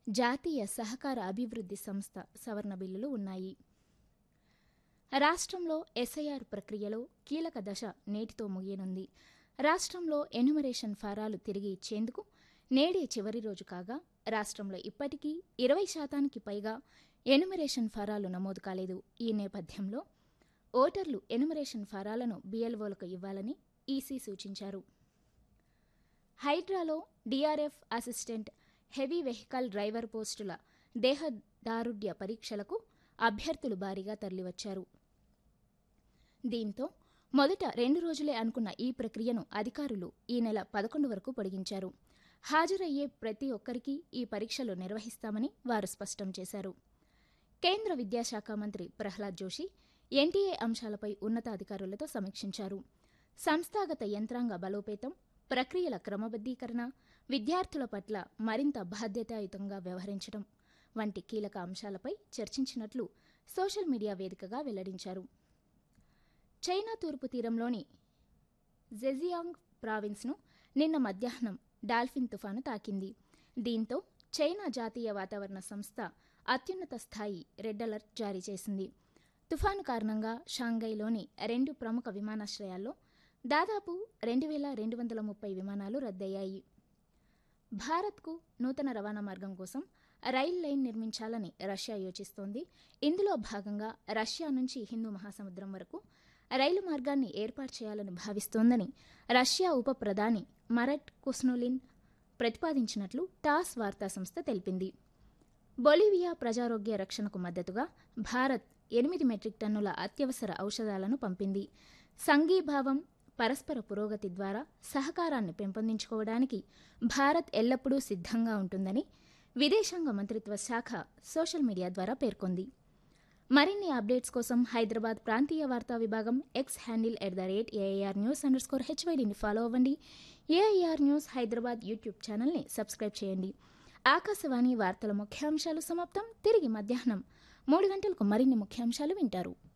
జాతీయ సహకార అభివృద్ధి సంస్థ సవరణ బిల్లులు ఉన్నాయి రాష్ట్రంలో ఎస్ఐఆర్ ప్రక్రియలో కీలక దశ నేటితో ముగియనుంది రాష్ట్రంలో ఎన్యుమరేషన్ ఫారాలు తిరిగి ఇచ్చేందుకు నేడే చివరి రోజు కాగా రాష్ట్రంలో ఇప్పటికీ ఇరవై శాతానికి పైగా ఎన్యుమరేషన్ ఫారాలు నమోదు కాలేదు ఈ నేపథ్యంలో ఓటర్లు ఎన్యుమరేషన్ ఫారాలను బీఎల్ఓలకు ఇవ్వాలని ఈసీ సూచించారు హైడ్రాలో DRF assistant heavy vehicle driver పోస్టుల దేహదారుఢ్య పరీక్షలకు అభ్యర్థులు భారీగా తరలివచ్చారు దీంతో మొదట రెండు రోజులే అనుకున్న ఈ ప్రక్రియను అధికారులు ఈ నెల పదకొండు వరకు పొడిగించారు హాజరయ్యే ప్రతి ఒక్కరికి ఈ పరీక్షలు నిర్వహిస్తామని వారు స్పష్టం చేశారు కేంద్ర విద్యాశాఖ మంత్రి ప్రహ్లాద్ జోషి ఎన్టీఏ అంశాలపై ఉన్నతాధికారులతో సమీక్షించారు సంస్థాగత యంత్రాంగ బలోపేతం ప్రక్రియల క్రమబద్దీకరణ విద్యార్థుల పట్ల మరింత బాధ్యతాయుతంగా వ్యవహరించడం వంటి కీలక అంశాలపై చర్చించినట్లు సోషల్ మీడియా వేదికగా వెల్లడించారు చైనా తూర్పు తీరంలోని జెజియాంగ్ ప్రావిన్స్ను నిన్న మధ్యాహ్నం డాల్ఫిన్ తుఫాను తాకింది దీంతో చైనా జాతీయ వాతావరణ సంస్థ అత్యున్నత స్థాయి రెడ్ అలర్ట్ జారీ చేసింది తుఫాను కారణంగా షాంఘైలోని రెండు ప్రముఖ విమానాశ్రయాల్లో దాదాపు రెండు వేల రెండు వందల ముప్పై విమానాలు రద్దయ్యాయి భారత్కు నూతన రవాణా మార్గం కోసం రైల్ లైన్ నిర్మించాలని రష్యా యోచిస్తోంది ఇందులో భాగంగా రష్యా నుంచి హిందూ మహాసముద్రం వరకు రైలు మార్గాన్ని ఏర్పాటు చేయాలని భావిస్తోందని రష్యా ఉప ప్రధాని మరట్ కుస్నులిన్ ప్రతిపాదించినట్లు టాస్ వార్తా సంస్థ తెలిపింది బొలివియా ప్రజారోగ్య రక్షణకు మద్దతుగా భారత్ ఎనిమిది మెట్రిక్ టన్నుల అత్యవసర ఔషధాలను పంపింది సంఘీభావం పరస్పర పురోగతి ద్వారా సహకారాన్ని పెంపొందించుకోవడానికి భారత్ ఎల్లప్పుడూ సిద్ధంగా ఉంటుందని విదేశాంగ మంత్రిత్వ శాఖ సోషల్ మీడియా ద్వారా పేర్కొంది మరిన్ని అప్డేట్స్ కోసం హైదరాబాద్ ప్రాంతీయ వార్తా విభాగం X handle at the rate AIR news underscore హెచ్వైడిని ఫాలో అవ్వండి ఏఐఆర్ న్యూస్ హైదరాబాద్ యూట్యూబ్ ఛానల్ని సబ్స్క్రైబ్ చేయండి ఆకాశవాణి వార్తల ముఖ్యాంశాలు సమాప్తం తిరిగి మధ్యాహ్నం మూడు గంటలకు మరిన్ని ముఖ్యాంశాలు వింటారు